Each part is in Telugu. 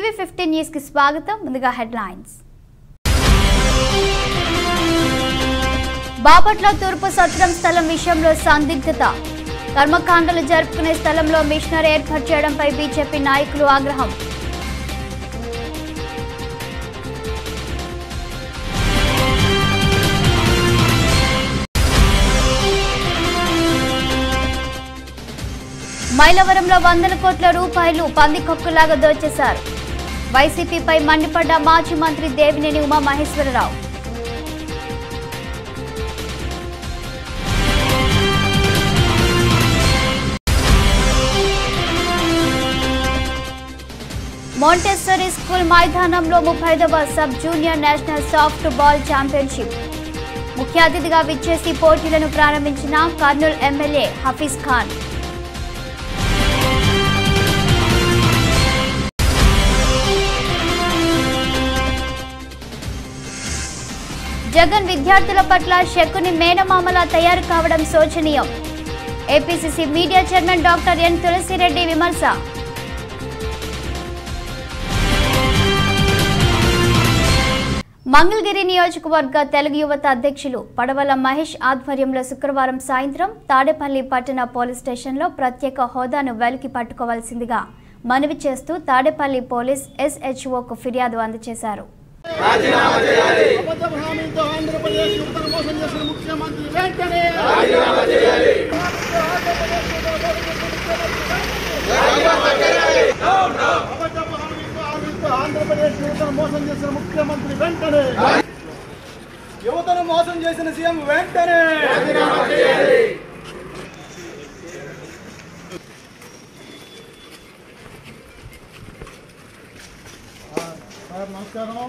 టీవీ ఫిఫ్టీన్ న్యూస్ కి స్వాగతం ముందుగా హెడ్లైన్స్ బాపట్ల తూర్పు సత్రం స్థలం విషయంలో సందిగ్ధత కర్మకాండలు జరుపుకునే స్థలంలో మిషనరీ ఏర్పాటు చేయడంపై బీజేపీ నాయకులు ఆగ్రహం మైలవరంలో వందల కోట్ల రూపాయలు పందికొక్కులాగా దోచేశారు వైసీపీపై మండిపడ్డ మాజీ మంత్రి దేవినేని ఉమామహేశ్వరరావు మోంటెస్సరీ స్కూల్ మైదానంలో ముప్పై ఐదవ sub junior national softball championship ముఖ్య అతిథిగా విచ్చేసి పోటీలను ప్రారంభించిన కర్నూలు ఎమ్మెల్యే హఫీజ్ ఖాన్ జగన్ విద్యార్థుల పట్ల శకుని మేనమామలా తయారు కావడం శోచనీయం APCC media chairman doctor N Tulasi Reddy విమర్శ మంగళగిరి నియోజకవర్గ తెలుగు యువత అధ్యక్షులు పడవల మహేష్ ఆధ్వర్యంలో శుక్రవారం సాయంత్రం తాడేపల్లి పట్టణ పోలీస్ స్టేషన్లో ప్రత్యేక హోదాను వెలికి పట్టుకోవాల్సిందిగా మనవి చేస్తూ తాడేపల్లి పోలీస్ ఎస్హెచ్ఓకు ఫిర్యాదు అందజేశారు అబద్ధ హామీలతో ఆంధ్రప్రదేశ్ యువతను మోసం చేసిన ముఖ్యమంత్రి వెంటనే అబద్ధ హామీలతో హామీలతో ఆంధ్రప్రదేశ్ యువతను మోసం చేసిన ముఖ్యమంత్రి వెంటనే యువతను మోసం చేసిన సీఎం వెంటనే సార్ నమస్కారం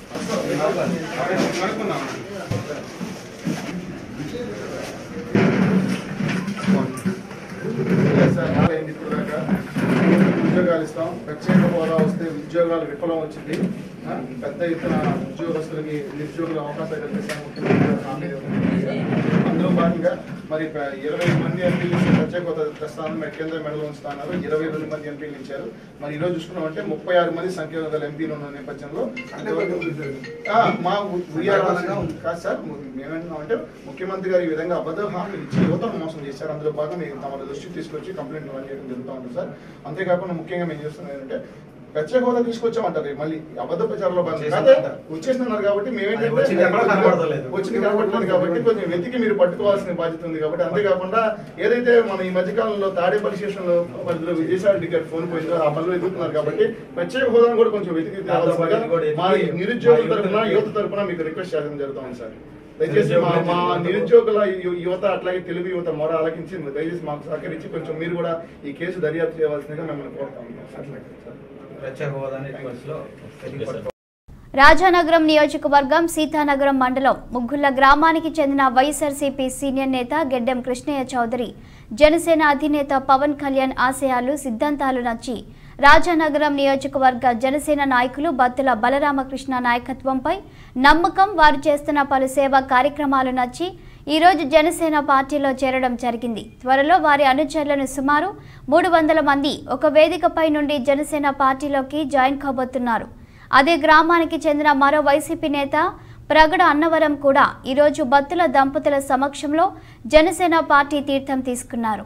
సార్ అయింది ఇప్పుడు దాకా ఉద్యోగాలు ఇస్తాం ప్రత్యేక హోదా వస్తే ఉద్యోగాలు విఫలం వచ్చింది ఆ, పెద్ద ఎత్తున ఉద్యోగస్తులకి నిరుద్యోగుల అవకాశాలు కల్పిస్తాం ముఖ్యమంత్రి గారు హామీ ఇవ్వడం. అందులో భాగంగా మరి ప- ఇరవై మంది ఎంపీలు ఇచ్చిన ప్రత్యేక హోదా తెస్తాను మరి కేంద్ర మెడలో ఉంచుతున్నారు ఇరవై రెండు మంది ఎంపీలు ఇచ్చారు మరి ఈ రోజు చూసుకున్నామంటే ముప్పై ఆరు మంది సంఖ్య గల ఎంపీలు ఉన్న నేపథ్యంలో ఆ, మా ఉ- ఉయ్యాల కాదు సార్ మేమేమంటున్నామంటే ముఖ్యమంత్రి గారు ఈ విధంగా అబద్ధ హామీలు ఇచ్చి యువతను మోసం చేశారు అందులో భాగంగా మేము తమ దృష్టికి తీసుకొచ్చి కంప్లైంట్ రన్ చేయడం జరుగుతూ ఉంటుంది సార్ అంతేకాకుండా ముఖ్యంగా మేము చేస్తున్నాం ఏంటంటే ప్రత్యేక హోదా తీసుకొచ్చామంటారు రేపు మళ్ళీ అబద్ధ ప్రచారంలో భాగంగా అదే వచ్చేస్తున్నారు కాబట్టి మేమేంటంటే వచ్చింది ఎక్కడా కనబడతలేదు. వచ్చింది కనబడలేదు కాబట్టి కొంచెం వెతికి మీరు పట్టుకోవాల్సిన బాధ్యత ఉంది కాబట్టి అంతేకాకుండా ఏదైతే మన ఈ మధ్యకాలంలో తాడేపల్లి స్టేషన్లో పరిధిలో విజయసాయి రెడ్డి గారి ఫోన్ పోయిందో ఆ పనులు ఎదుగుతున్నారు కాబట్టి ప్రత్యేక హోదాను కూడా కొంచెం వెతికి తేవాల్సిందిగా మా నిరుద్యోగుల తరఫున యువత తరఫున మీకు రిక్వెస్ట్ చేయడం జరుగుతుంది సార్ దయచేసి మా మా నిరుద్యోగుల యు- యువత అట్లాగే తెలుగు యువత మొర ఆలకించి దయచేసి మాకు సహకరించి కొంచెం మీరు కూడా ఈ కేసు దర్యాప్తు చేయవలసిందిగా మిమ్మల్ని కోరుతాం అట్లాగే సార్ ప్రత్యేక హోదా అనే బస్సులో రాజానగరం నియోజకవర్గం సీతానగరం మండలం ముగ్గుళ్ల గ్రామానికి చెందిన వైఎస్ఆర్సీపీ సీనియర్ నేత గెడ్డెం కృష్ణయ్య చౌదరి జనసేన అధినేత పవన్ కళ్యాణ్ ఆశయాలు సిద్ధాంతాలు నచ్చి రాజానగరం నియోజకవర్గ జనసేన నాయకులు బత్తుల బలరామకృష్ణ నాయకత్వంపై నమ్మకం వారు చేస్తున్న పలు సేవా కార్యక్రమాలు నచ్చి ఈరోజు జనసేన పార్టీలో చేరడం జరిగింది త్వరలో వారి అనుచరులను సుమారు మూడు వందల మంది ఒక వేదికపై నుండి జనసేన పార్టీలోకి జాయిన్ కాబోతున్నారు అదే గ్రామానికి చెందిన మరో వైసీపీ నేత ప్రగడ అన్నవరం కూడా ఈరోజు బత్తుల దంపతుల సమక్షంలో జనసేన పార్టీ తీర్థం తీసుకున్నారు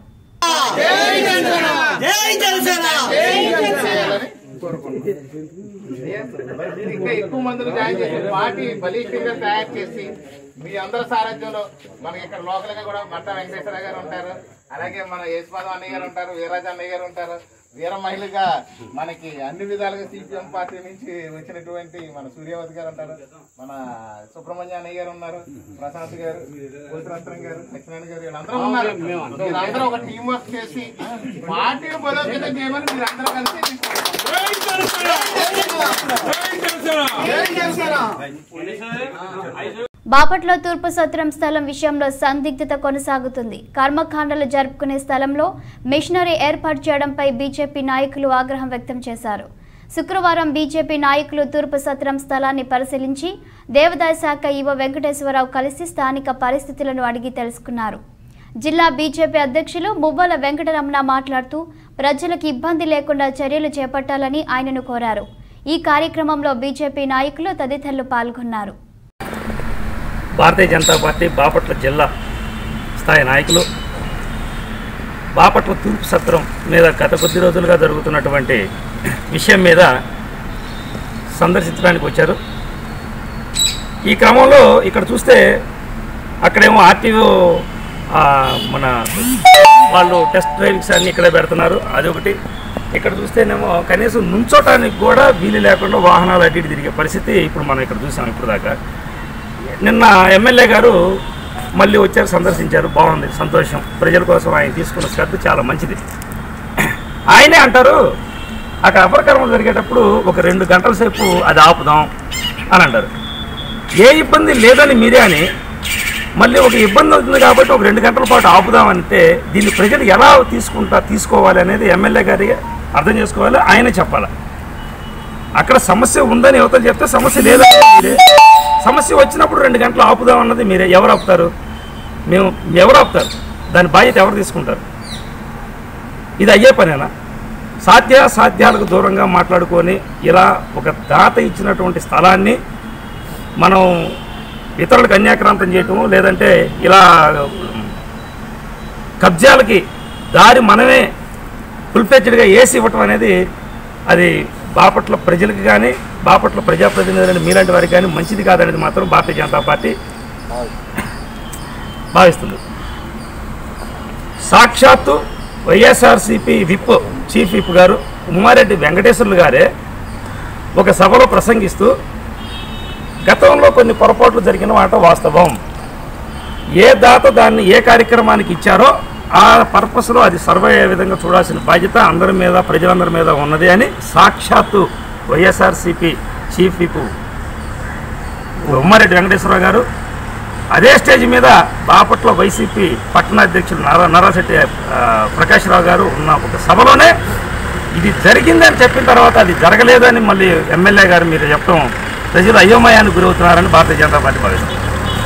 ఇంకా ఎక్కువ మందిని జాయిన్ చేసి పార్టీ బలిష్టంగా తయారు చేసి మీ అందరి సారథ్యంలో మనకి ఇక్కడ లోకల్ గా కూడా మట్ట వెంకటేశ్వర గారు ఉంటారు అలాగే మన యేసుపాదం అన్నయ్య గారు ఉంటారు వీరాజ అన్నయ్య గారు ఉంటారు వీర మహిళగా మనకి అన్ని విధాలుగా సిపిఎం పార్టీ నుంచి వచ్చినటువంటి మన సూర్యవతి గారు ఉంటారు మన సుబ్రహ్మణ్య అన్నయ్య గారు ఉన్నారు ప్రశాంత్ గారు కోతిరత్నం గారు సత్యనారాయణ గారు వీళ్ళందరూ ఉన్నారు మీరందరూ ఒక టీం వర్క్ చేసి పార్టీని బలోపేతం చేయమని మీరు అందరూ కలిసి తీసుకోవాలి బాపట్ల తూర్పు సత్రం స్థలం విషయంలో సందిగ్ధత కొనసాగుతుంది కర్మకాండలు జరుపుకునే స్థలంలో మిషనరీ ఏర్పాటు చేయడంపై బీజేపీ నాయకులు ఆగ్రహం వ్యక్తం చేశారు శుక్రవారం బీజేపీ నాయకులు తూర్పు సత్రం స్థలాన్ని పరిశీలించి దేవాదాయ శాఖ ఈవో వెంకటేశ్వరరావు కలిసి స్థానిక పరిస్థితులను అడిగి తెలుసుకున్నారు జిల్లా బీజేపీ అధ్యక్షులు మువ్వల వెంకటరమణ మాట్లాడుతూ ప్రజలకు ఇబ్బంది లేకుండా చర్యలు చేపట్టాలని ఆయనను కోరారు ఈ కార్యక్రమంలో బీజేపీ నాయకులు తదితరులు పాల్గొన్నారు భారతీయ జనతా పార్టీ బాపట్ల జిల్లా స్థాయి నాయకులు బాపట్ల తూర్పు సత్రం మీద గత కొద్ది రోజులుగా జరుగుతున్నటువంటి విషయం మీద సందర్శించడానికి వచ్చారు ఈ క్రమంలో ఇక్కడ చూస్తే అక్కడేమో ఆర్టీఓ మన వాళ్ళు టెస్ట్ డ్రైవింగ్స్ అన్ని ఇక్కడే పెడుతున్నారు అదొకటి ఇక్కడ చూస్తేనేమో కనీసం నుంచోటానికి కూడా వీలు లేకుండా వాహనాలు అటు ఇటు తిరిగే పరిస్థితి ఇప్పుడు మనం ఇక్కడ చూసాం ఇప్పుడు దాకా నిన్న ఎమ్మెల్యే గారు మళ్ళీ వచ్చారు సందర్శించారు బాగుంది సంతోషం ప్రజల కోసం ఆయన తీసుకున్న శ్రద్ధ చాలా మంచిది ఆయనే అంటారు అక్కడ అపరకర్మ జరిగేటప్పుడు ఒక రెండు గంటల సేపు అది ఆపుదాం అని అంటారు ఏ ఇబ్బంది లేదని మీరే అని మళ్ళీ ఒక ఇబ్బంది అవుతుంది కాబట్టి ఒక రెండు గంటల పాటు ఆపుదామంటే దీన్ని ప్రజలు ఎలా తీసుకుంటా తీసుకోవాలి అనేది ఎమ్మెల్యే గారి అర్థం చేసుకోవాలి ఆయనే చెప్పాలి అక్కడ సమస్య ఉందని యువతలు చెప్తే సమస్య లేదని మీరే సమస్య వచ్చినప్పుడు రెండు గంటలు ఆపుదాం అన్నది మీరే ఎవరు ఆపుతారు మేము ఎవరు ఆపుతారు దాని బాధ్యత ఎవరు తీసుకుంటారు ఇది అయ్యే పనేనా సాధ్య సాధ్యాలకు దూరంగా మాట్లాడుకొని ఇలా ఒక దాత ఇచ్చినటువంటి స్థలాన్ని మనం ఇతరులకు అన్యాక్రాంతం చేయటం లేదంటే ఇలా కబ్జాలకి దారి మనమే ఫుల్ఫెచ్డ్గా వేసి ఇవ్వటం అనేది అది బాపట్ల ప్రజలకు కానీ బాపట్ల ప్రజాప్రతినిధులని మీలాంటి వారికి కానీ మంచిది కాదనేది మాత్రం భారతీయ జనతా పార్టీ భావిస్తుంది సాక్షాత్తు వైఎస్ఆర్సిపి విప్ చీఫ్ విప్ గారు ఉమ్మారెడ్డి వెంకటేశ్వర్లు గారే ఒక సభలో ప్రసంగిస్తూ గతంలో కొన్ని పొరపాట్లు జరిగిన మాట వాస్తవం ఏ దాత దాన్ని ఏ కార్యక్రమానికి ఇచ్చారో ఆ పర్పస్లో అది సర్వ్ అయ్యే విధంగా చూడాల్సిన బాధ్యత అందరి మీద ప్రజలందరి మీద ఉన్నది అని సాక్షాత్తు YSRCP chief whip Ummareddy Venkateswara Rao గారు అదే స్టేజ్ మీద బాపట్ల వైసీపీ పట్టణ అధ్యక్షులు నారా నరాశెట్టి ఆ, ప్రకాశ్రావు గారు ఉన్న ఒక సభలోనే ఇది జరిగిందని చెప్పిన తర్వాత అది జరగలేదని మళ్ళీ ఎమ్మెల్యే గారు మీరు చెప్పడం ప్రజలు అయోమయానికి గురవుతున్నారని భారతీయ జనతా పార్టీ భావిస్తుంది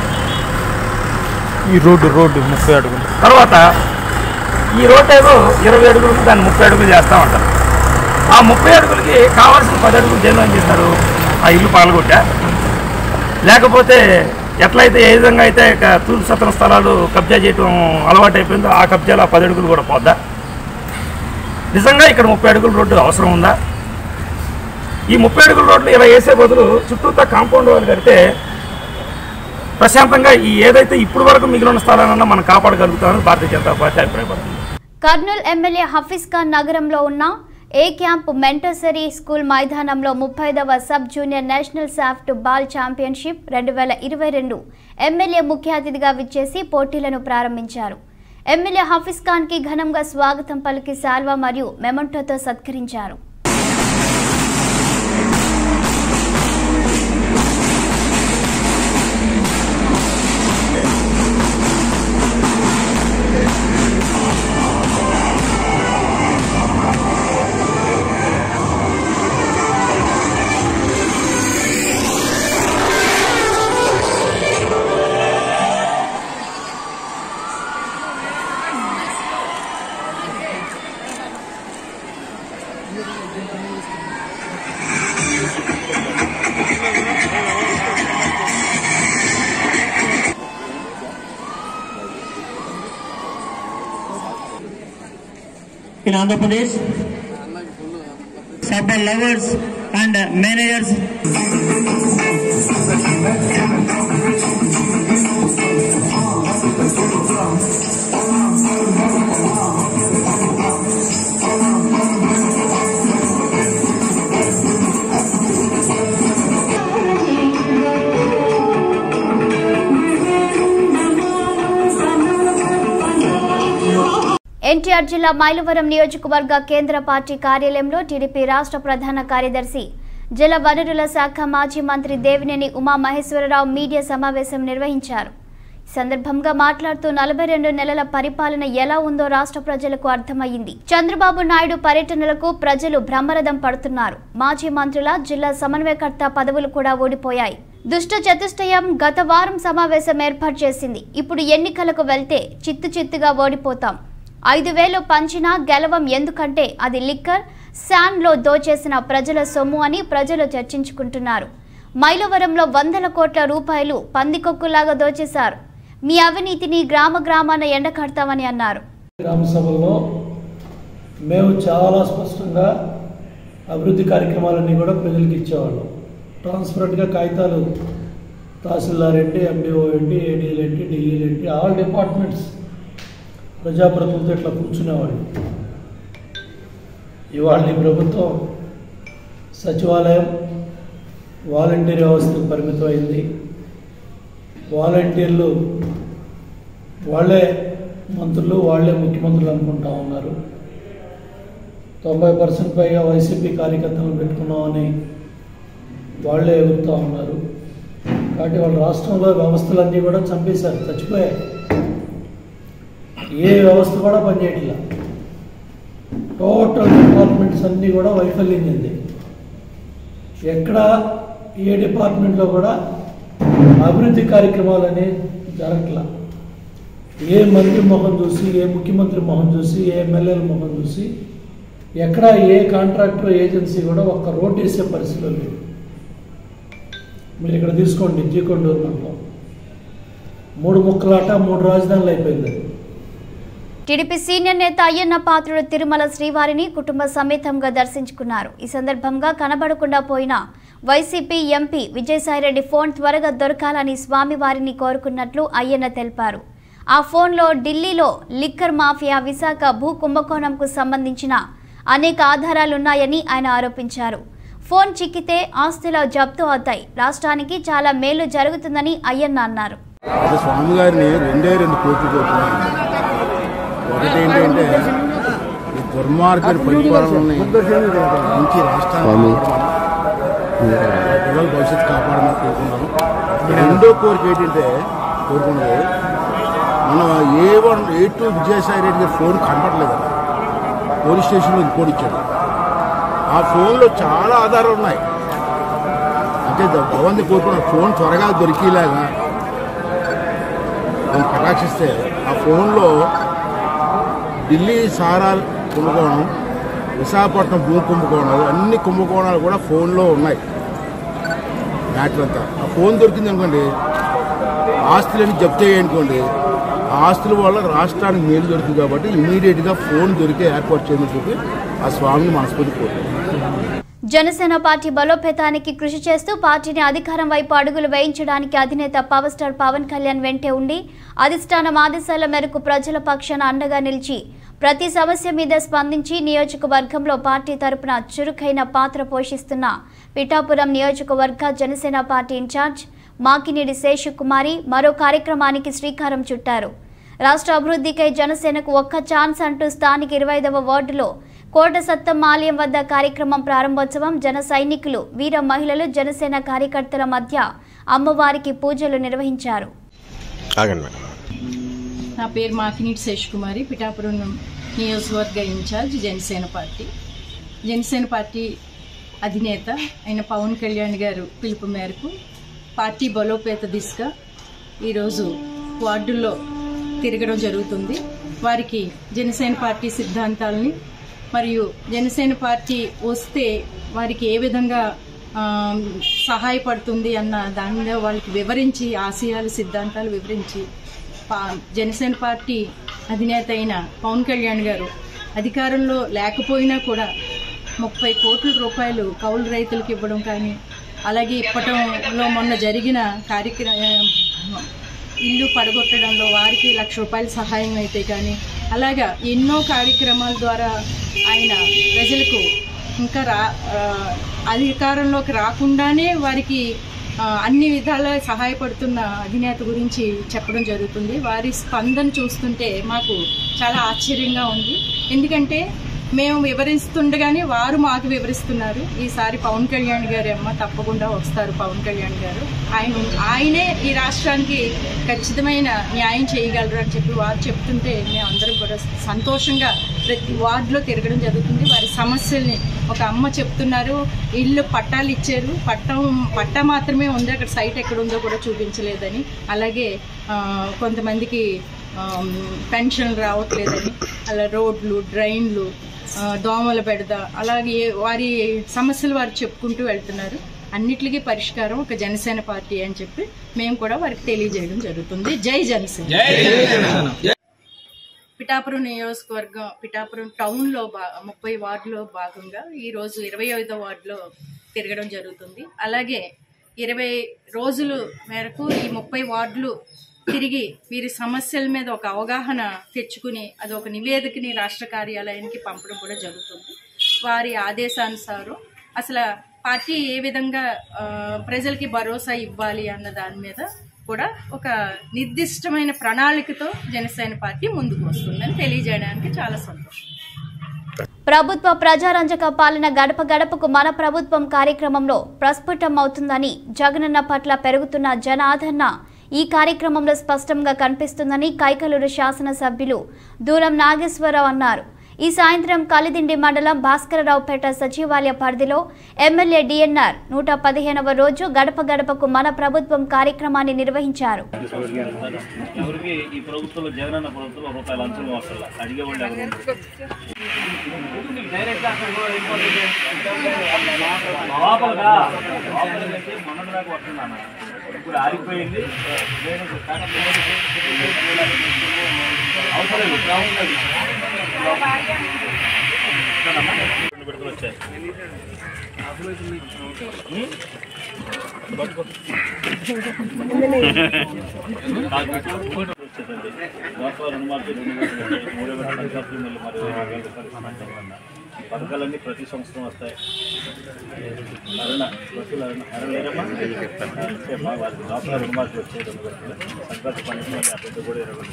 ఈ రోడ్డు రోడ్డు ముప్పై అడుగులు తర్వాత ఈ రోడ్ ఏదో ఇరవై అడుగులకు దాన్ని ముప్పై అడుగులు చేస్తామంటారు ఆ ముప్పై అడుగులకి కావాల్సిన పది అడుగులు దేనిలో ఏం చేస్తారు ఆ ఇల్లు పగలగొట్టా లేకపోతే ఎట్లయితే ఏ విధంగా అయితే ఇక తూర్పు సత్రం స్థలాలు కబ్జా చేయటం అలవాటు అయిపోయిందో ఆ కబ్జాలో ఆ పది అడుగులు కూడా పోద్దా నిజంగా ఇక్కడ ముప్పై అడుగుల రోడ్డు అవసరం ఉందా ఈ ముప్పై అడుగుల రోడ్లు ఇలా వేసే బదులు చుట్టూతా కాంపౌండ్ వాళ్ళు కడితే ప్రశాంతంగా ఈ ఏదైతే ఇప్పుడు వరకు మిగిలిన స్థలాలన్నా మనం కాపాడగలుగుతామని భారతీయ జనతా పార్టీ అభిప్రాయపడుతుంది కర్నూలు ఎమ్మెల్యే హఫీజ్ ఖాన్ నగరంలో ఉన్న ఏ క్యాంప్ మెంటసరీ స్కూల్ మైదానంలో ముప్పైదవ sub junior national softball championship రెండు వేల ఇరవై రెండు ఎమ్మెల్యే ముఖ్య అతిథిగా విచ్చేసి పోటీలను ప్రారంభించారు ఎమ్మెల్యే హఫీజ్ ఖాన్కి ఘనంగా స్వాగతం పలికి శాల్వా మరియు మెమంటోతో సత్కరించారు in Andhra Pradesh. Football lovers and managers. NTR జిల్లా మైలవరం నియోజకవర్గ కేంద్ర పార్టీ కార్యాలయంలో టీడీపీ రాష్ట్ర ప్రధాన కార్యదర్శి జల వనరుల శాఖ మాజీ మంత్రి దేవినేని ఉమామహేశ్వరరావు మీడియా సమావేశం నిర్వహించారు ఈ సందర్భంగా మాట్లాడుతూ నలభై రెండు నెలల పరిపాలన ఎలా ఉందో రాష్ట్ర ప్రజలకు అర్థమయ్యింది చంద్రబాబు నాయుడు పర్యటనలకు ప్రజలు బ్రహ్మరథం పడుతున్నారు మాజీ మంత్రుల జిల్లా సమన్వయకర్త పదవులు కూడా ఓడిపోయాయి దుష్ట చతుష్టయం గత వారం సమావేశం ఏర్పాటు చేసింది ఇప్పుడు ఎన్నికలకు వెళ్తే చిత్తు చిత్తుగా ఓడిపోతాం ఐదు వేలు పంచినా గెలవం ఎందుకంటే అది లిక్కర్ శాన్లో దోచేసిన ప్రజల సొమ్ము అని ప్రజలు చర్చించుకుంటున్నారు మైలవరంలో వందల కోట్ల రూపాయలు పందికొక్కులాగా దోచేశారు మీ అవినీతిని గ్రామ గ్రామాన ఎండకడతామని అన్నారు గ్రామ సభల్లో మేము చాలా స్పష్టంగా అభివృద్ధి కార్యక్రమాలన్నీ కూడా ప్రజలకు ఇచ్చేవాళ్ళం ట్రాన్స్పరెంట్గా కాగితాలు తహసీల్దార్ ఏంటి ఎండిఓ ఏంటి ఏడీలు ఏంటి డిఈలు ఏంటి ఆల్ డిపార్ట్మెంట్స్ ప్రజాప్రతినిధులతో ఇట్లా కూర్చునేవాళ్ళు ఇవాళ ఈ ప్రభుత్వం సచివాలయం వాలంటీర్ వ్యవస్థకు పరిమితమైంది వాలంటీర్లు వాళ్ళే మంత్రులు వాళ్ళే ముఖ్యమంత్రులు అనుకుంటా ఉన్నారు తొంభై పర్సెంట్ పైగా వైసీపీ కార్యకర్తలను పెట్టుకున్నామని వాళ్ళే ఎగురుతూ ఉన్నారు కాబట్టి వాళ్ళ రాష్ట్రంలో వ్యవస్థలన్నీ కూడా చంపేశారు చచ్చిపోయాయి ఏ వ్యవస్థ కూడా పనిచేయట్లా టోటల్ డిపార్ట్మెంట్స్ అన్నీ కూడా వైఫల్యం చెందాయి ఎక్కడ ఏ డిపార్ట్మెంట్లో కూడా అభివృద్ధి కార్యక్రమాలు అనేవి జరగట్లా ఏ మంత్రి మొహం చూసి ఏ ముఖ్యమంత్రి మొహం చూసి ఏ ఎమ్మెల్యేల మొహం చూసి ఎక్కడ ఏ కాంట్రాక్టర్ ఏజెన్సీ కూడా ఒక్క రోడ్ వేసే పరిస్థితిలో లేదు మీరు ఇక్కడ తీసుకోండి జీకొండూరు మండలం మూడు ముక్కలాట మూడు రాజధానులు అయిపోయింది అది. టీడీపీ సీనియర్ నేత అయ్యన్న పాత్రుడు తిరుమల శ్రీవారిని కుటుంబ సమేతంగా దర్శించుకున్నారు ఈ సందర్భంగా కనబడకుండా పోయిన వైసీపీ ఎంపీ విజయసాయిరెడ్డి ఫోన్ త్వరగా దొరకాలని స్వామివారిని కోరుకున్నట్లు అయ్యన్న తెలిపారు ఆ ఫోన్లో ఢిల్లీలో లిక్కర్ మాఫియా విశాఖ భూ కుంభకోణంకు సంబంధించిన అనేక ఆధారాలున్నాయని ఆయన ఆరోపించారు ఫోన్ చిక్కితే ఆస్తుల జప్తు అవుతాయి రాష్ట్రానికి చాలా మేలు జరుగుతుందని అయ్యన్న అన్నారు అది స్వామి గారిని రెండే రెండు కోట్లు కోరుతున్నాను ఒకటి ఏంటంటే ఈ దుర్మార్గ పరిపాలనని నుంచి రాష్ట్రాన్ని కాపాడమని, పిల్లల భవిష్యత్తు కాపాడమని కోరుకున్నాను రెండో కోరిక ఏంటంటే కోరుకున్నది మనం A one A two Vijayasai Reddy గారి ఫోన్ కనపడలేదు పోలీస్ స్టేషన్లో రిపోర్ట్ ఇచ్చాడు ఆ ఫోన్లో చాలా ఆధారాలు ఉన్నాయి అంటే భగవంతు కోరుకున్న ఫోన్ త్వరగా దొరికేలాగా మనం కటాక్షిస్తే ఆ ఫోన్లో ఢిల్లీ సారా కుంభకోణం విశాఖపట్నం భూ కుంభకోణాలు అన్ని కుంభకోణాలు కూడా ఫోన్లో ఉన్నాయి మ్యాటర్ అంతా ఆ ఫోన్ దొరికింది అనుకోండి ఆస్తులని జప్తు అనుకోండి ఆ ఆస్తుల వల్ల రాష్ట్రానికి మేలు దొరుకుతుంది కాబట్టి ఇమీడియట్గా ఫోన్ దొరికే ఏర్పాటు చేయమని చెప్పి ఆ స్వామిని మనస్ఫూర్తి కోరుతున్నాను జనసేన పార్టీ బలోపేతానికి కృషి చేస్తూ పార్టీని అధికారం వైపు అడుగులు వేయించడానికి అధినేత పవర్ స్టార్ పవన్ కళ్యాణ్ వెంటే ఉండి అధిష్టానం ఆదేశాల మేరకు ప్రజల పక్షాన అండగా నిలిచి ప్రతి సమస్య మీద స్పందించి నియోజకవర్గంలో పార్టీ తరపున చురుకైన పాత్ర పోషిస్తున్న పిఠాపురం నియోజకవర్గ జనసేన పార్టీ ఇన్ఛార్జ్ మాకినేడి శేషకుమారి మరో కార్యక్రమానికి శ్రీకారం చుట్టారు రాష్ట్ర అభివృద్ధికై జనసేనకు ఒక్క ఛాన్స్ అంటూ స్థానిక ఇరవై ఐదవ వార్డులో కోట సత్తమ్మ ఆలయం వద్ద కార్యక్రమం ప్రారంభోత్సవం జన సైనికులు వీర మహిళలు జనసేన కార్యకర్తల మధ్య అమ్మవారికి పూజలు నిర్వహించారు నా పేరు మాకినీటి శేష్ కుమారి పిఠాపురం నియోజకవర్గ incharge Janasena party Janasena party అధినేత అయిన పవన్ కళ్యాణ్ గారు పిలుపు మేరకు పార్టీ బలోపేత దిశగా ఈరోజు వార్డుల్లో తిరగడం జరుగుతుంది వారికి జనసేన పార్టీ సిద్ధాంతాలని మరియు జనసేన పార్టీ వస్తే వారికి ఏ విధంగా ఆ, సహాయపడుతుంది అన్న దానిలో వాళ్ళకి వివరించి ఆశయాలు సిద్ధాంతాలు వివరించి పా- జనసేన పార్టీ అధినేత అయిన పవన్ కళ్యాణ్ గారు అధికారంలో లేకపోయినా కూడా ముప్పై కోట్ల రూపాయలు కౌలు రైతులకు ఇవ్వడం కానీ అలాగే ఇప్పటంలో మొన్న జరిగిన కార్యక్రమం ఇల్లు పడగొట్టడంలో వారికి లక్ష రూపాయల సహాయం అయితే కానీ అలాగా ఎన్నో కార్యక్రమాల ద్వారా ఆయన ప్రజలకు ఇంకా రా ఆ, అధికారంలోకి రాకుండానే వారికి ఆ, అన్ని విధాల సహాయపడుతున్న అధినేత గురించి చెప్పడం జరుగుతుంది వారి స్పందన చూస్తుంటే మాకు చాలా ఆశ్చర్యంగా ఉంది ఎందుకంటే మేము వివరిస్తుండగానే వారు మాకు వివరిస్తున్నారు ఈసారి పవన్ కళ్యాణ్ గారి అమ్మ తప్పకుండా వస్తారు పవన్ కళ్యాణ్ గారు ఆయన ఆయనే ఈ రాష్ట్రానికి ఖచ్చితమైన న్యాయం చేయగలరు అని చెప్పి వారు చెప్తుంటే మేము అందరం కూడా సంతోషంగా ప్రతి వార్డులో తిరగడం జరుగుతుంది వారి సమస్యల్ని ఒక అమ్మ చెప్తున్నారు ఇల్లు పట్టాలు ఇచ్చారు పట్టం పట్టా మాత్రమే ఉంది అక్కడ సైట్ ఎక్కడ ఉందో కూడా చూపించలేదని అలాగే ఆ, కొంతమందికి ఆమ్, పెన్షన్లు రావట్లేదని అలా రోడ్లు డ్రైన్లు ఆ, దోమల బెడద అలాగే వారి సమస్యలు వారు చెప్పుకుంటూ వెళ్తున్నారు అన్నిటికీ పరిష్కారం ఒక జనసేన పార్టీ అని చెప్పి మేము కూడా వారికి తెలియజేయడం జరుగుతుంది జై జనసేన పిఠాపురం నియోజకవర్గం పిఠాపురం టౌన్లో బా ముప్పై వార్డులో భాగంగా ఈరోజు ఇరవై ఐదో వార్డులో తిరగడం జరుగుతుంది అలాగే ఇరవై రోజులు మేరకు ఈ ముప్పై వార్డులు తిరిగి వీరి సమస్యల మీద ఒక అవగాహన తెచ్చుకుని అది ఒక నివేదికని రాష్ట్ర కార్యాలయానికి పంపడం కూడా జరుగుతుంది వారి ఆదేశానుసారం అసలు పార్టీ ఏ విధంగా ఆ, ప్రజలకి భరోసా ఇవ్వాలి అన్న దాని మీద కూడా ఒక నిర్దిష్టమైన ప్రణాళికతో జనసేన పార్టీ ముందుకు వస్తుందని తెలియజేయడానికి చాలా సంతోషం ప్రభుత్వ ప్రజారంజక పాలన గడప గడపకు మన ప్రభుత్వం కార్యక్రమంలో ప్రస్ఫుటం అవుతుందని జగనన్న పట్ల పెరుగుతున్న జన ఆదరణ ఈ కార్యక్రమంలో స్పష్టంగా కనిపిస్తుందని కైకలూరు శాసనసభ్యులు దూరం నాగేశ్వరరావు అన్నారు ఈ సాయంత్రం కలిదిండి మండలం భాస్కరరావుపేట సచివాలయ పరిధిలో ఎమ్మెల్యే డిఎన్ఆర్ నూట పదిహేనవ రోజు గడప గడపకు మన ప్రభుత్వం కార్యక్రమాన్ని నిర్వహించారు ఎవరికి ఈ ప్రభుత్వంలో జగనన్న ప్రభుత్వంలో రూపాయల లంచం వస్తల అడిగేవాళ్ళు ఎవరు ఉండరు. డైరెక్ట్ అక్కడ కూడా వెళ్ళిపోతుంది. లోపలగా లోపలికి అయితే మొన్నటి దాకా వస్తున్నాను ఇప్పుడు ఆగిపోయింది నేను అవసరం లేదు గ్రౌండ్ అది. రెండు విడతలు వచ్చాయి ఉం? పట్టుకో. వచ్చేదండి. దాంట్లో రెండు మార్కులు, రెండు మార్కులు ఉంటాయి. మూడో విడత పరీక్షలు మళ్ళీ మరి ఇరవై వేల రూపాయలు ఇస్తామంటాం కన్నా. ఈ పథకాలన్నీ ప్రతి సంవత్సరం వస్తాయి అరుణ వకీలు అరుణ అరుణ లేరమ్మా అంటే మా వారికి దాంట్లో రెండు మార్కులు వచ్చాయి రెండు విడతలు. సంక్రాంతి పండుగ మళ్ళీ ఆ పెద్ద కూడా ఇరవై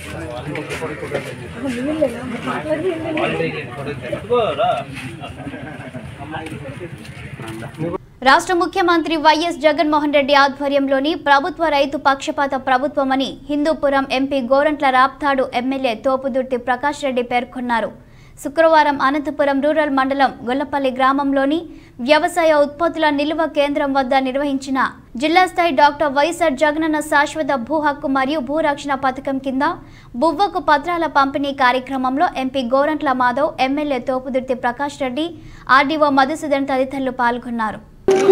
రెండు పట్టుకోరా. రాష్ట్ర ముఖ్యమంత్రి వైఎస్ జగన్మోహన్ రెడ్డి ఆధ్వర్యంలోని ప్రభుత్వ రైతు పక్షపాత ప్రభుత్వమని హిందూపురం ఎంపీ గోరంట్ల రాప్తాడు ఎమ్మెల్యే తోపుదుర్తి ప్రకాష్ రెడ్డి పేర్కొన్నారు శుక్రవారం అనంతపురం రూరల్ మండలం గొల్లపల్లి గ్రామంలోని వ్యవసాయ ఉత్పత్తుల నిల్వ కేంద్రం వద్ద నిర్వహించిన జిల్లా స్థాయి డాక్టర్ వైఎస్ఆర్ జగనన్న శాశ్వత భూ హక్కు మరియు భూరక్షణ పథకం కింద బువ్వకు పత్రాల పంపిణీ కార్యక్రమంలో MP Gorantla Madhav MLA Topudurthi Prakash Reddy RDO Madhusudan తదితరులు పాల్గొన్నారు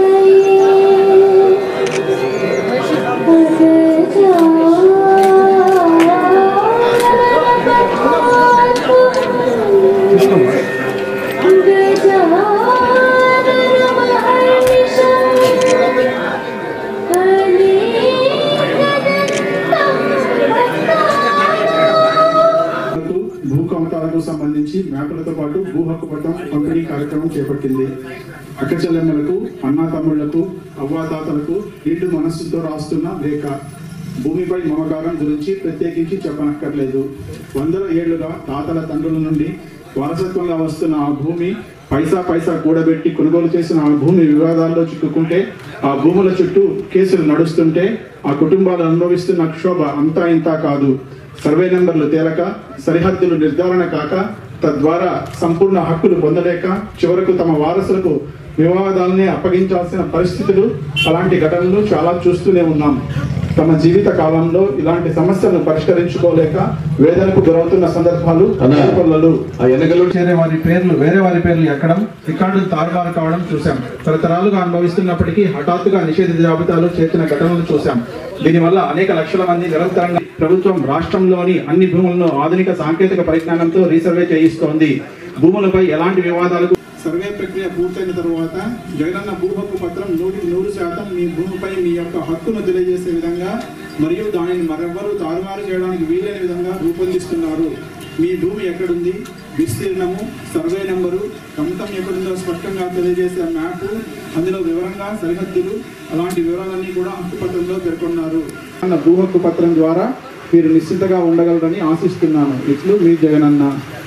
భూ కమతాలకు సంబంధించి మ్యాపులతో పాటు భూ హక్కు పట్టం పంపిణీ కార్యక్రమం చేపట్టింది అక్క చెల్లెమ్మలకు అన్నా తమ్ముళ్లకు అవ్వాతాతలకు నిండు మనస్సుతో రాస్తున్న లేఖ భూమిపై మమకారం గురించి ప్రత్యేకించి చెప్పనక్కర్లేదు వందల ఏళ్లుగా తాతల తండ్రుల నుండి వారసత్వంగా వస్తున్న ఆ భూమి పైసా పైసా కూడబెట్టి కొనుగోలు చేసిన ఆ భూమి వివాదాల్లో చిక్కుకుంటే ఆ భూముల చుట్టూ కేసులు నడుస్తుంటే ఆ కుటుంబాలు అనుభవిస్తున్న క్షోభ అంతా ఇంతా కాదు సర్వే నెంబర్లు తేలక సరిహద్దులు నిర్ధారణ కాక తద్వారా సంపూర్ణ హక్కులు పొందలేక చివరకు తమ వారసులకు వివాదాలని అప్పగించాల్సిన పరిస్థితులు అలాంటి ఘటనలు చాలా చూస్తూనే ఉన్నాం తమ జీవిత కాలంలో ఇలాంటి సమస్యలను పరిష్కరించుకోలేక వేదనకు గురవుతున్న సందర్భాలు పల్లలు ఆ ఎన్నికలు చేరే వారి పేర్లు వేరే వారి పేర్లు ఎక్కడం రికార్డులు తారుమారు కావడం చూశాం తరతరాలుగా అనుభవిస్తున్నప్పటికీ హఠాత్తుగా నిషేధిత జాబితాలో చేర్చిన ఘటనలు చూశాం దీనివల్ల అనేక లక్షల మంది నిరంతరంగా ప్రభుత్వం రాష్ట్రంలోని అన్ని భూములను ఆధునిక సాంకేతిక పరిజ్ఞానంతో రీసర్వే చేయిస్తోంది భూములపై ఎలాంటి వివాదాలకు సర్వే ప్రక్రియ పూర్తయిన తరువాత జగనన్న భూ హక్కు పత్రం నూటికి నూరు శాతం మీ భూమిపై మీ యొక్క హక్కును తెలియజేసే విధంగా మరియు దానిని మరెవ్వరూ తారుమారు చేయడానికి వీలైన విధంగా రూపొందిస్తున్నారు మీ భూమి ఎక్కడుంది విస్తీర్ణము సర్వే నెంబరు కమతం ఎక్కడుందో స్పష్టంగా తెలియజేసే మ్యాప్ అందులో వివరంగా సరిహద్దులు అలాంటి వివరాలన్నీ కూడా హక్కు పత్రంలో పేర్కొన్నారు అన్న భూ హక్కు పత్రం ద్వారా మీరు నిశ్చితగా ఉండగలరని ఆశిస్తున్నాను ఇట్లు మీ జగనన్న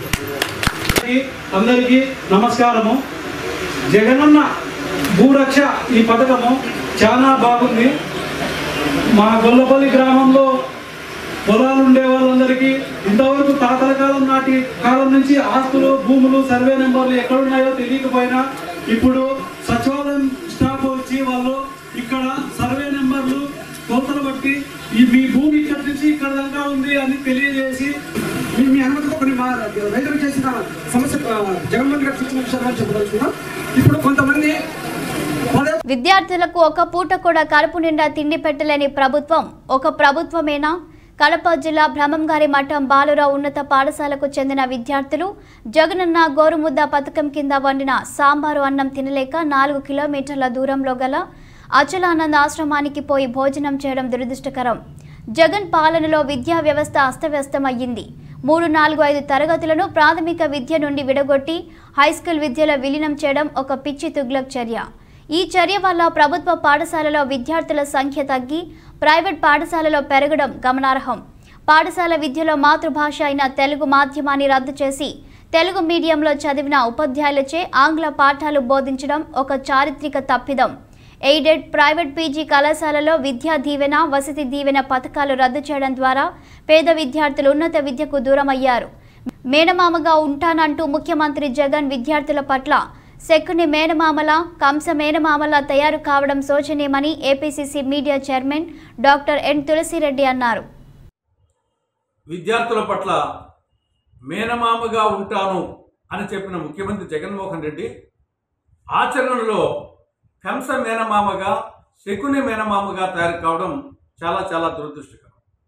అందరికీ నమస్కారము జగనన్న భూరక్ష ఈ పథకము చాలా బాగుంది మా గొల్లపల్లి గ్రామంలో పొలాలు ఉండే వాళ్ళందరికీ ఇంతవరకు తాతల కాలం నాటి కాలం నుంచి ఆస్తులు భూములు సర్వే నెంబర్లు ఎక్కడున్నాయో తెలియకపోయినా ఇప్పుడు సచివాలయం స్టాఫ్ వచ్చి వాళ్ళు ఇక్కడ సర్వే నెంబర్లు కొలతలు బట్టి ఈ మీ భూమి ఇక్కడ నుంచి ఇక్కడ దాకా ఉంది అని తెలియజేసి మీ మీ అనుమతితో కొన్ని మా రైతులు చేసిన సమస్య ఆ, జగన్మోహన్ గారు సూచన విషయాలు చెప్పదలుచుకున్నాం ఇప్పుడు కొంతమంది పదే విద్యార్థులకు ఒక పూట కూడా కడుపు నిండా తిండి పెట్టలేని ప్రభుత్వం ఒక ప్రభుత్వమేనా కడప జిల్లా బ్రహ్మంగారి మఠం బాలురావు ఉన్నత పాఠశాలకు చెందిన విద్యార్థులు జగనన్న గోరుముద్ద పథకం కింద వండిన సాంబారు అన్నం తినలేక నాలుగు కిలోమీటర్ల దూరంలో గల అచలానంద్ ఆశ్రమానికి పోయి భోజనం చేయడం దురదృష్టకరం జగన్ పాలనలో విద్యా వ్యవస్థ అస్తవ్యస్తమయ్యింది మూడు నాలుగు ఐదు తరగతులను ప్రాథమిక విద్య నుండి విడగొట్టి హైస్కూల్ విద్యలో విలీనం చేయడం ఒక పిచ్చి తుగ్లక్ చర్య ఈ చర్య వల్ల ప్రభుత్వ పాఠశాలలో విద్యార్థుల సంఖ్య తగ్గి ప్రైవేట్ పాఠశాలలో పెరగడం గమనార్హం పాఠశాల విద్యలో మాతృభాష అయిన తెలుగు మాధ్యమాన్ని రద్దు చేసి తెలుగు మీడియంలో చదివిన ఉపాధ్యాయులచే ఆంగ్ల పాఠాలు బోధించడం ఒక చారిత్రక తప్పిదం ఎయిడెడ్ ప్రైవేట్ పీజీ కళాశాలలో విద్యా దీవెన వసతి దీవెన పథకాలు రద్దు చేయడం ద్వారా పేద విద్యార్థులు ఉన్నత విద్యకు దూరమయ్యారు మేనమామగా ఉంటానంటూ ముఖ్యమంత్రి జగన్ విద్యార్థుల పట్ల శక్కుని మేనమామల కంస మేనమామల తయారు కావడం శోచనీయమని APCC media chairman doctor N Tulasireddy అన్నారు విద్యార్థుల పట్ల మేనమామగా ఉంటాను అని చెప్పిన ముఖ్యమంత్రి జగన్మోహన్ రెడ్డి ఆచరణలో కంస మేనమామగా శకుని మేనమామగా తయారు కావడం చాలా చాలా దురదృష్టకరం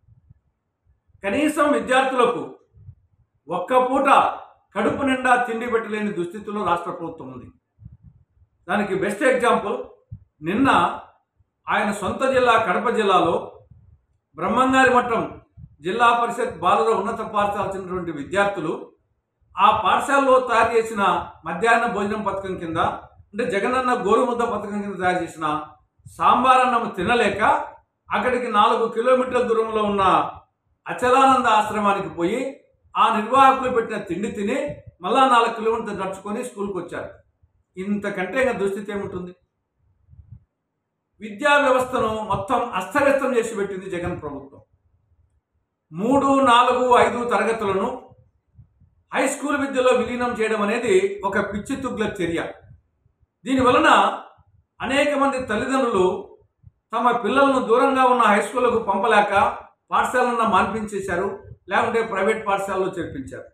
కనీసం విద్యార్థులకు ఒక్క పూట కడుపు నిండా తిండి పెట్టలేని దుస్థితిలో రాష్ట్ర ప్రభుత్వం ఉంది దానికి బెస్ట్ ఎగ్జాంపుల్ నిన్న ఆయన సొంత జిల్లా కడప జిల్లాలో బ్రహ్మంగారి మఠం జిల్లా పరిషత్ బాలుర ఉన్నత పాఠశాల చెందినటువంటి విద్యార్థులు ఆ పాఠశాలలో తయారు చేసిన మధ్యాహ్న భోజనం పథకం కింద అంటే జగనన్న గోరుముద్ద పథకం కింద తయారు చేసిన సాంబార్ అన్నం తినలేక అక్కడికి నాలుగు కిలోమీటర్ల దూరంలో ఉన్న అచలానంద ఆశ్రమానికి పోయి ఆ నిర్వాహకులు పెట్టిన తిండి తిని మళ్ళా నాలుగు కిలోమీటర్లు నడుచుకొని స్కూల్కి వచ్చారు ఇంతకంటే ఇంకా దుస్థితి ఏముంటుంది విద్యా వ్యవస్థను మొత్తం అస్తవ్యస్తం చేసి పెట్టింది జగన్ ప్రభుత్వం మూడు నాలుగు ఐదు తరగతులను హై స్కూల్ విద్యలో విలీనం చేయడం అనేది ఒక పిచ్చి తుగ్ల చర్య దీని వలన అనేక మంది తల్లిదండ్రులు తమ పిల్లలను దూరంగా ఉన్న హై స్కూళ్లకు పంపలేక పాఠశాలను మాన్పించేశారు లేకుంటే ప్రైవేట్ పాఠశాలలో చేర్పించారు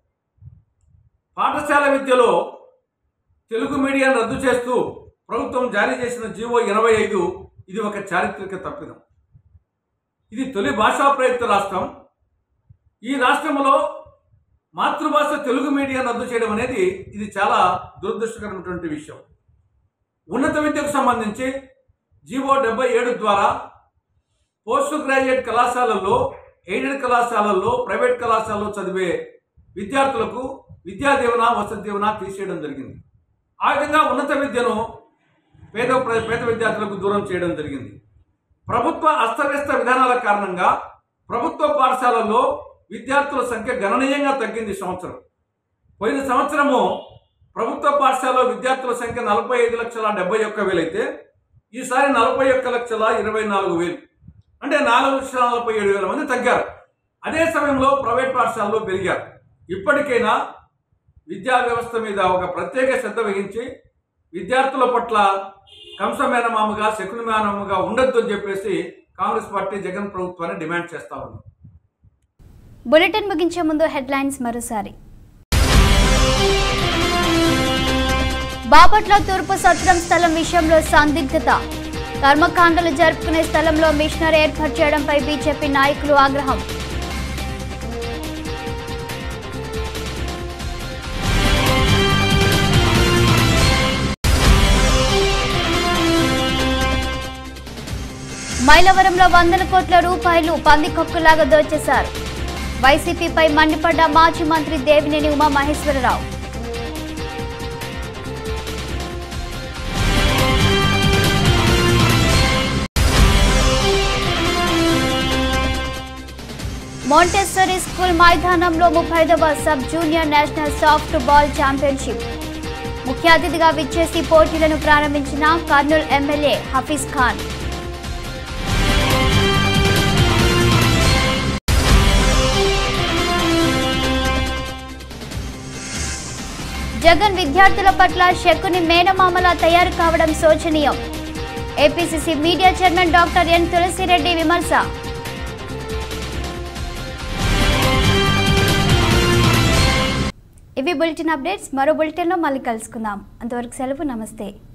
పాఠశాల విద్యలో తెలుగు మీడియం రద్దు చేస్తూ ప్రభుత్వం జారీ చేసిన జీవో ఎనభై ఐదు ఇది ఒక చారిత్రక తప్పిదం ఇది తొలి భాషా ప్రయుక్త రాష్ట్రం ఈ రాష్ట్రంలో మాతృభాష తెలుగు మీడియం రద్దు చేయడం అనేది ఇది చాలా దురదృష్టకరమైనటువంటి విషయం ఉన్నత విద్యకు సంబంధించి జీవో డెబ్బై ఏడు ద్వారా పోస్ట్ గ్రాడ్యుయేట్ కళాశాలల్లో ఎయిడెడ్ కళాశాలల్లో ప్రైవేట్ కళాశాలలో చదివే విద్యార్థులకు విద్యా దీవెన వసతి దీవెన తీసేయడం జరిగింది ఆ విధంగా ఉన్నత విద్యను పేద ప్ర- పేద విద్యార్థులకు దూరం చేయడం జరిగింది ప్రభుత్వ అస్తవ్యస్త విధానాల కారణంగా ప్రభుత్వ పాఠశాలల్లో విద్యార్థుల సంఖ్య గణనీయంగా తగ్గింది ఈ సంవత్సరం పోయిన సంవత్సరము ప్రభుత్వ పాఠశాలలో విద్యార్థుల సంఖ్య నలభై ఐదు లక్షల డెబ్బై ఒక్క వేలు అయితే ఈసారి నలభై ఒక్క లక్షల ఇరవై నాలుగు వేలు అంటే నాలుగు లక్షల నలభై ఏడు వేల మంది తగ్గారు అదే సమయంలో ప్రైవేట్ పాఠశాలలో పెరిగారు ఇప్పటికైనా విద్యా వ్యవస్థ మీద ఒక ప్రత్యేక శ్రద్ధ వహించి విద్యార్థుల పట్ల కంస మేనమామగా శకుని మేనమామగా ఉండొద్దు అని చెప్పేసి కాంగ్రెస్ పార్టీ జగన్ ప్రభుత్వాన్ని డిమాండ్ చేస్తా ఉంది బులెటిన్ ముగించే ముందు హెడ్లైన్స్ మరోసారి బాపట్ల తూర్పు సత్రం స్థలం విషయంలో సందిగ్ధత కర్మకాండలు జరుపుకునే స్థలంలో మిషనరీ ఏర్పాటు చేయడంపై బీజేపీ నాయకులు ఆగ్రహం మైలవరంలో వందల కోట్ల రూపాయలు పందికొక్కులాగా దోచేశారు వైసీపీపై మండిపడ్డ మాజీ మంత్రి దేవినేని ఉమా మహేశ్వరరావు మోంటెస్సరీ స్కూల్ మైదానంలో ముప్పై ఐదవ sub junior national softball championship ముఖ్య అతిథిగా విచ్చేసి పోటీలను ప్రారంభించిన కర్నూలు ఎమ్మెల్యే హఫీజ్ ఖాన్ జగన్ విద్యార్థుల పట్ల శకుని మేనమామలా తయారు కావడం శోచనీయం APCC media chairman doctor N Tulasi Reddy విమర్శ ఇవి బులెటిన్ అప్డేట్స్ మరో బులెటిన్లో మళ్ళీ కలుసుకుందాం అంతవరకు సెలవు నమస్తే